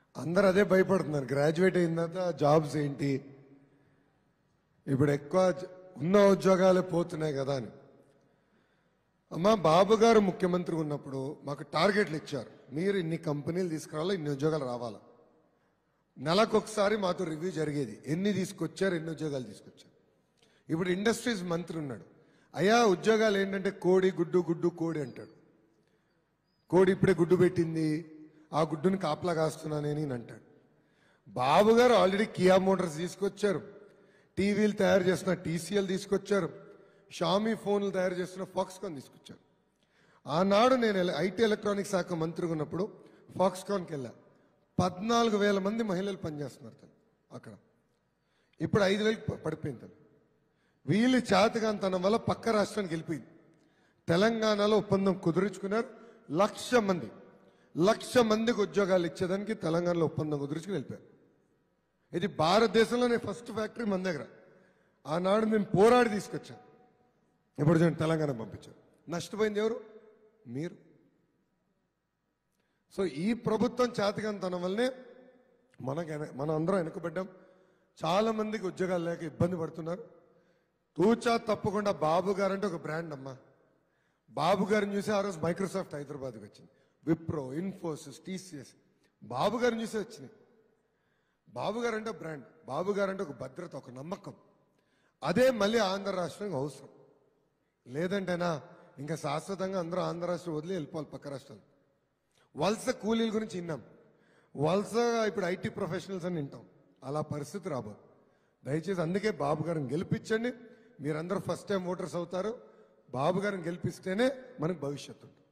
అందరు అదే భయపడుతున్నారు గ్రాడ్యుయేట్ అయిన తర్వాత జాబ్స్ ఏంటి ఇప్పుడు ఎక్కువ జ- ఉన్న ఉద్యోగాలే పోతున్నాయి కదా అని అమ్మా బాబు గారు ముఖ్యమంత్రి ఉన్నప్పుడు మాకు టార్గెట్లు ఇచ్చారు మీరు ఇన్ని కంపెనీలు తీసుకురావాలి ఇన్ని ఉద్యోగాలు రావాలి నెలకు ఒకసారి మాతో రివ్యూ జరిగేది ఎన్ని తీసుకొచ్చారు ఎన్ని ఉద్యోగాలు తీసుకొచ్చారు ఇప్పుడు ఇండస్ట్రీస్ మంత్రి ఉన్నాడు అయ్యా ఉద్యోగాలు ఏంటంటే కోడి గుడ్డు గుడ్డు కోడి అంటాడు కోడి ఇప్పుడే గుడ్డు పెట్టింది ఆ గుడ్డుని కాపలా కాస్తున్నా నేను ఈయన అంటాడు బాబు గారు ఆల్రెడీ కియా మోటార్స్ తీసుకొచ్చారు టీవీలు తయారు చేస్తున్న టీసీఎల్ తీసుకొచ్చారు షామీ ఫోన్లు తయారు చేస్తున్న ఫాక్స్కాన్ తీసుకొచ్చారు ఆనాడు నేను ఎల- ఐటీ ఎలక్ట్రానిక్స్ శాఖ మంత్రిగా ఉన్నప్పుడు ఫాక్స్కాన్కి వెళ్ళా పద్నాలుగు వేల మంది మహిళలు పనిచేస్తున్నారు తను అక్కడ ఇప్పుడు ఐదు వేలకు ప- పడిపోయింది తను వీళ్ళు చేతగాంతనం వల్ల పక్క రాష్ట్రానికి వెళ్ళిపోయింది తెలంగాణలో ఒప్పందం కుదుర్చుకున్నారు లక్ష మంది లక్ష మందికి ఉద్యోగాలు ఇచ్చేదానికి తెలంగాణలో ఒప్పందం కుదుర్చుకుని వెళ్ళిపోయారు ఇది భారతదేశంలోనే ఫస్ట్ ఫ్యాక్టరీ మన దగ్గర ఆనాడు మేము పోరాడి తీసుకొచ్చాం ఇప్పుడు చూడండి తెలంగాణ పంపించారు నష్టపోయింది ఎవరు మీరు సో ఈ ప్రభుత్వం చేతకంతనం వల్లనే మనకి వెన- మనం అందరం వెనుకబడ్డాం చాలా మందికి ఉద్యోగాలు లేక ఇబ్బంది పడుతున్నారు తూచా తప్పకుండా బాబు గారు అంటే ఒక బ్రాండ్ అమ్మా బాబు గారిని చూసి ఆ రోజు మైక్రోసాఫ్ట్ హైదరాబాద్కి వచ్చింది విప్రో ఇన్ఫోసిస్ టీసీఎస్ బాబు గారిని చూసి వచ్చినాయి బాబు గారు అంటే బ్రాండ్ బాబు గారు అంటే ఒక భద్రత ఒక నమ్మకం అదే మళ్ళీ ఆంధ్ర రాష్ట్రానికి అవసరం లేదంటేనా ఇంకా శాశ్వతంగా అందరూ ఆంధ్ర రాష్ట్రం వదిలి వెళ్ళిపోవాలి పక్క రాష్ట్రాలు వలస కూలీల గురించి విన్నాం వలస ఇప్పుడు ఐటీ ప్రొఫెషనల్స్ అని వింటాం అలా పరిస్థితి రాబోదు దయచేసి అందుకే బాబు గారిని గెలిపించండి మీరందరూ ఫస్ట్ టైం ఓటర్స్ అవుతారు బాబు గారిని గెలిపిస్తేనే మనకు భవిష్యత్తు ఉంటుంది